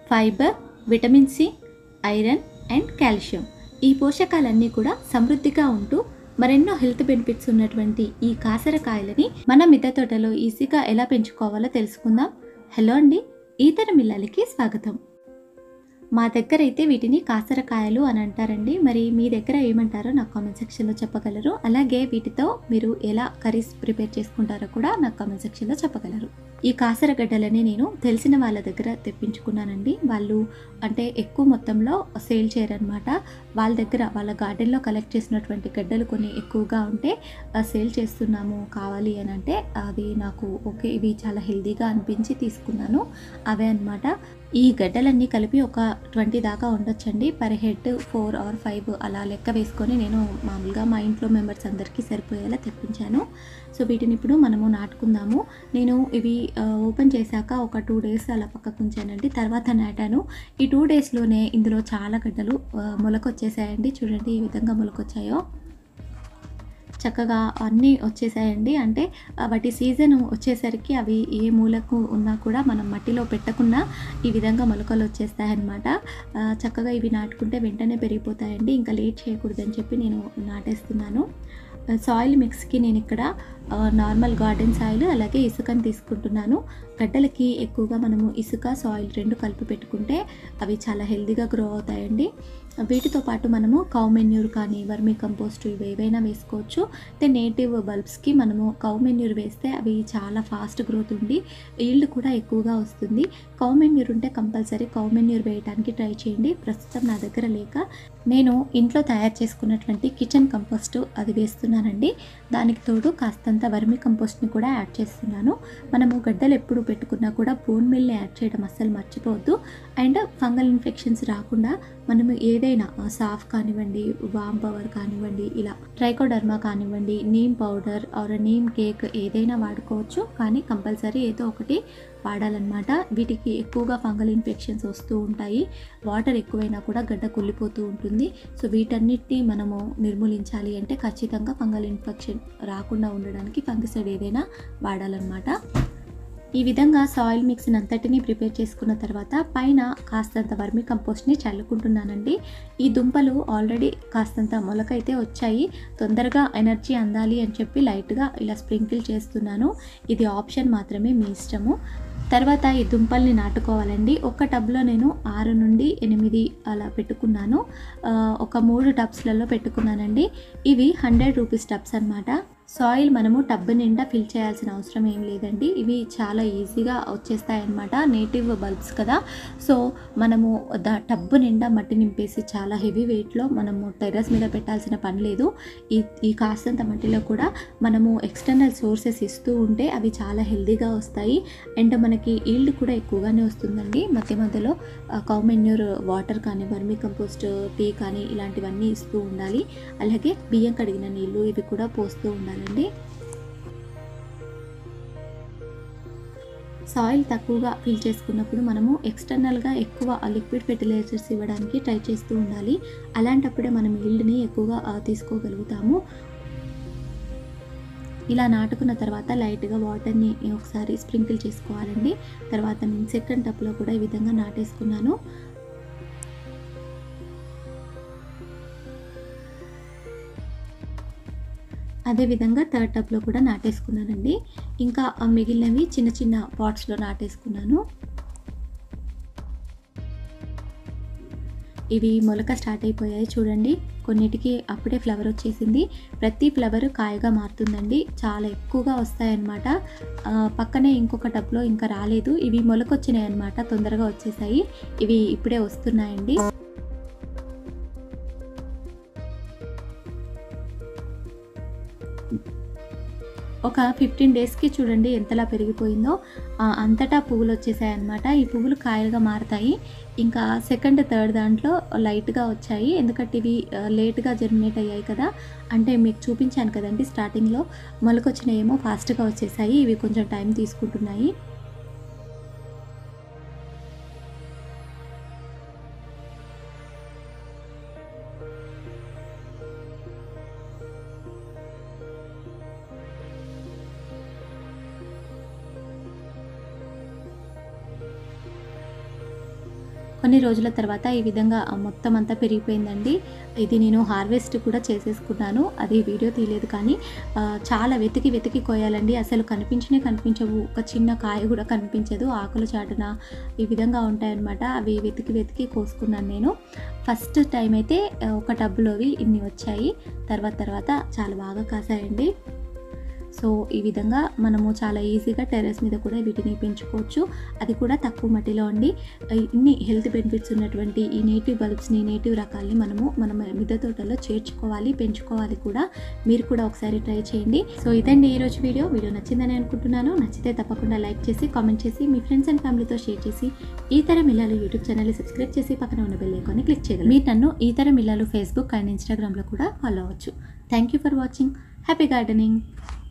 fibre vitamin C iron and calcium ఈ పోషకాలన్నీ కూడా సమృద్ధిగా ఉంటూ మరెన్నో హెల్త్ బెనిఫిట్స్ ఉన్నటువంటి ఈ కాసరకాయలని మన మిద్దె తోటలో ఈజీగా ఎలా పెంచుకోవాలో తెలుసుకుందాం హలో అండి ఈతర మిల్లలకి స్వాగతం మా దగ్గర అయితే వీటిని కాసరకాయలు అని అంటారండి మరి మీ దగ్గర ఏమంటారో నాకు కామెంట్ సెక్షన్లో చెప్పగలరు అలాగే వీటితో మీరు ఎలా కర్రీస్ ప్రిపేర్ చేసుకుంటారో కూడా నాకు కామెంట్ సెక్షన్లో చెప్పగలరు ఈ కాసరగడ్డలని నేను తెలిసిన వాళ్ళ దగ్గర తెప్పించుకున్నానండి వాళ్ళు అంటే ఎక్కువ మొత్తంలో సేల్ చేయరనమాట వాళ్ళ దగ్గర వాళ్ళ గార్డెన్లో కలెక్ట్ చేసినటువంటి గడ్డలు కొన్ని ఎక్కువగా ఉంటే ఆ, సేల్ చేస్తున్నాము కావాలి అని అంటే అది నాకు ఓకే ఇవి చాలా హెల్తీగా అనిపించి తీసుకున్నాను అవే అన్నమాట ఈ గడ్డలన్నీ కలిపి ఒక ట్వంటీ దాకా ఉండొచ్చండి per head four or five అలా లెక్క వేసుకొని నేను మామూలుగా మా ఇంట్లో మెంబర్స్ అందరికీ సరిపోయేలా తెప్పించాను సో వీటిని ఇప్పుడు మనము నాటుకుందాము నేను ఇవి ఆ, ఓపెన్ చేశాక ఒక టూ డేస్ అలా పక్కకు ఉంచానండి తర్వాత నాటాను ఈ టూ డేస్లోనే ఇందులో చాలా గడ్డలు ఆ, మొలకొచ్చేసాయండి చూడండి ఈ విధంగా మొలకొచ్చాయో చక్కగా అన్నీ వచ్చేసాయండి అంటే ఆ, వాటి సీజన్ వచ్చేసరికి అవి ఏ మూలకు ఉన్నా కూడా మనం మట్టిలో పెట్టకుండా ఈ విధంగా మొలకలు వచ్చేస్తాయన్నమాట ఆ, చక్కగా ఇవి నాటుకుంటే వెంటనే పెరిగిపోతాయండి ఇంకా లేట్ చేయకూడదని చెప్పి నేను నాటేస్తున్నాను సాయిల్ మిక్స్కి నేను ఇక్కడ ఆ, నార్మల్ గార్డెన్ సాయిల్ అలాగే ఇసుకని తీసుకుంటున్నాను గడ్డలకి ఎక్కువగా మనము ఇసుక సాయిల్ రెండు కలిపి పెట్టుకుంటే అవి చాలా హెల్తీగా గ్రో అవుతాయండి వీటితో పాటు మనము కౌ మెన్యూర్ కానీ వర్మీ కంపోస్ట్ ఇవి ఏవైనా వేసుకోవచ్చు అయితే నేటివ్ బల్బ్స్కి మనము కౌ మెన్యూర్ వేస్తే అవి చాలా ఫాస్ట్ గ్రోత్ ఉండి ఈల్డ్ కూడా ఎక్కువగా వస్తుంది కౌ మెన్యూర్ ఉంటే కంపల్సరీ కౌ మెన్యూర్ వేయడానికి ట్రై చేయండి ప్రస్తుతం నా దగ్గర లేక నేను ఇంట్లో తయారు చేసుకున్నటువంటి కిచెన్ కంపోస్ట్ అది వేస్తున్నానండి దానికి తోడు కాస్తంత వర్మి కంపోస్ట్ని కూడా యాడ్ చేస్తున్నాను మనము గడ్డలు ఎప్పుడు పెట్టుకున్నా కూడా బోన్ మిల్ని యాడ్ చేయడం అస్సలు మర్చిపోవద్దు అండ్ ఫంగల్ ఇన్ఫెక్షన్స్ రాకుండా మనము ఏదైనా ఆ, సాఫ్ కానివ్వండి వామ్ పవర్ కానివ్వండి ఇలా ట్రైకోడర్మా కానివ్వండి neem powder or neem cake ఏదైనా వాడుకోవచ్చు కానీ కంపల్సరీ ఏదో ఒకటి వాడాలన్నమాట వీటికి ఎక్కువగా ఫంగల్ ఇన్ఫెక్షన్స్ వస్తూ ఉంటాయి వాటర్ ఎక్కువైనా కూడా గడ్డ కుళ్ళిపోతూ ఉంటుంది సో వీటన్నిటిని మనము నిర్మూలించాలి అంటే ఖచ్చితంగా ఫంగల్ ఇన్ఫెక్షన్ రాకుండా ఉండడానికి ఫంగిసైడ్ ఏదైనా వాడాలన్నమాట ఈ విధంగా సాయిల్ మిక్స్ని అంతటినీ ప్రిపేర్ చేసుకున్న తర్వాత పైన కాస్తంత వర్మి కంపోస్ట్ని చల్లుకుంటున్నానండి ఈ దుంపలు ఆల్రెడీ కాస్తంత మొలకైతే వచ్చాయి తొందరగా ఎనర్జీ అందాలి అని చెప్పి లైట్గా ఇలా స్ప్రింకిల్ చేస్తున్నాను ఇది ఆప్షన్ మాత్రమే మీ ఇష్టము తర్వాత ఈ దుంపల్ని నాటుకోవాలండి ఒక టబ్లో నేను ఆరు నుండి ఎనిమిది అలా పెట్టుకున్నాను ఆ, ఒక మూడు టబ్స్లలో పెట్టుకున్నానండి ఇవి హండ్రెడ్ రూపీస్ టబ్స్ అనమాట సాయిల్ మనము టబ్ నిండా ఫిల్ చేయాల్సిన అవసరం ఏం లేదండి ఇవి చాలా ఈజీగా వచ్చేస్తాయి అన్నమాట నేటివ్ బల్బ్స్ కదా సో మనము ద టబ్ నిండా మట్టి నింపేసి చాలా హెవీ వెయిట్లో మనము టెర్రస్ మీద పెట్టాల్సిన పని లేదు ఈ ఈ కాస్తంత మట్టిలో కూడా మనము ఎక్స్టర్నల్ సోర్సెస్ ఇస్తూ ఉంటే అవి చాలా హెల్దీగా వస్తాయి అండ్ మనకి ఈల్డ్ కూడా ఎక్కువగానే వస్తుందండి మధ్య మధ్యలో కౌ మెన్యూర్ వాటర్ కానీ వర్మీ కంపోస్ట్ టీ కానీ ఇలాంటివన్నీ ఇస్తూ ఉండాలి అలాగే బియ్యం కడిగిన నీళ్ళు ఇవి కూడా పోస్తూ ఉండాలండి సాయిల్ తక్కువగా ఫిల్ చేసుకున్నప్పుడు మనము ఎక్స్టర్నల్గా ఎక్కువ లిక్విడ్ ఫెర్టిలైజర్స్ ఇవ్వడానికి ట్రై చేస్తూ ఉండాలి అలాంటప్పుడే మనం ఈల్డ్ని ఎక్కువగా ఆ, తీసుకోగలుగుతాము ఇలా నాటుకున్న తర్వాత లైట్గా వాటర్ని ఒకసారి స్ప్రింకిల్ చేసుకోవాలండి తర్వాత నేను సెకండ్ టప్లో కూడా ఈ విధంగా నాటేసుకున్నాను అదేవిధంగా థర్డ్ టబ్లో కూడా నాటేసుకున్నానండి ఇంకా ఆ మిగిలినవి చిన్న చిన్న పాట్స్లో నాటేసుకున్నాను ఇవి మొలక స్టార్ట్ అయిపోయాయి చూడండి కొన్నిటికి అప్పుడే ఫ్లవర్ వచ్చేసింది ప్రతి ఫ్లవర్ కాయగా మారుతుందండి చాలా ఎక్కువగా వస్తాయన్నమాట ఆ, పక్కనే ఇంకొక టబ్లో ఇంకా రాలేదు ఇవి మొలకొచ్చినాయి అన్నమాట తొందరగా వచ్చేసాయి ఇవి ఇప్పుడే వస్తున్నాయండి ఒక ఫిఫ్టీన్ డేస్కి చూడండి ఎంతలా పెరిగిపోయిందో ఆ, అంతటా పువ్వులు వచ్చేసాయి అనమాట ఈ పువ్వులు కాయలుగా మారుతాయి ఇంకా సెకండ్ థర్డ్ దాంట్లో లైట్గా వచ్చాయి ఎందుకంటే ఇవి ఆ, లేట్గా జర్మినేట్ అయ్యాయి కదా అంటే మీకు చూపించాను కదండి స్టార్టింగ్లో మొలకొచ్చినాయేమో ఫాస్ట్గా వచ్చేసాయి ఇవి కొంచెం టైం తీసుకుంటున్నాయి కొన్ని రోజుల తర్వాత ఈ విధంగా ఆ మొత్తం అంతా పెరిగిపోయిందండి ఇది నేను హార్వెస్ట్ కూడా చేసేసుకున్నాను అది వీడియో తీయలేదు కానీ ఆ, చాలా వెతికి వెతికి కోయాలండి అసలు కనిపించనే కనిపించవు ఒక చిన్న కాయ కూడా కనిపించదు ఆకుల చాటున ఈ విధంగా ఉంటాయన్నమాట అవి వెతికి వెతికి కోసుకున్నాను నేను ఫస్ట్ టైం అయితే ఆ, ఒక టబ్లోవి ఇన్ని వచ్చాయి తర్వాత తర్వాత చాలా బాగా కాసాయండి సో ఈ విధంగా మనము చాలా ఈజీగా టెర్రస్ మీద కూడా వీటిని పెంచుకోవచ్చు అది కూడా తక్కువ మట్టిలో అండి ఇన్ని హెల్త్ బెనిఫిట్స్ ఉన్నటువంటి ఈ నేటివ్ బల్బ్స్ని నేటివ్ రకాల్ని మనము మన మిద్దె తోటలో చేర్చుకోవాలి పెంచుకోవాలి కూడా మీరు కూడా ఒకసారి ట్రై చేయండి సో ఇదండి ఈ రోజు వీడియో వీడియో నచ్చిందని అనుకుంటున్నాను నచ్చితే తప్పకుండా లైక్ చేసి కామెంట్ చేసి మీ ఫ్రెండ్స్ అండ్ ఫ్యామిలీతో షేర్ చేసి ఈ తరం ఇల్లాలు యూట్యూబ్ ఛానల్ సబ్స్క్రైబ్ చేసి పక్కన ఉన్న బెల్ ఐకాన్ని క్లిక్ చేయగలరు మీరు నన్ను ఈ తరం ఇల్లాలు ఫేస్బుక్ అండ్ ఇన్స్టాగ్రామ్లో కూడా ఫాలో అవ్వచ్చు thank you for watching happy gardening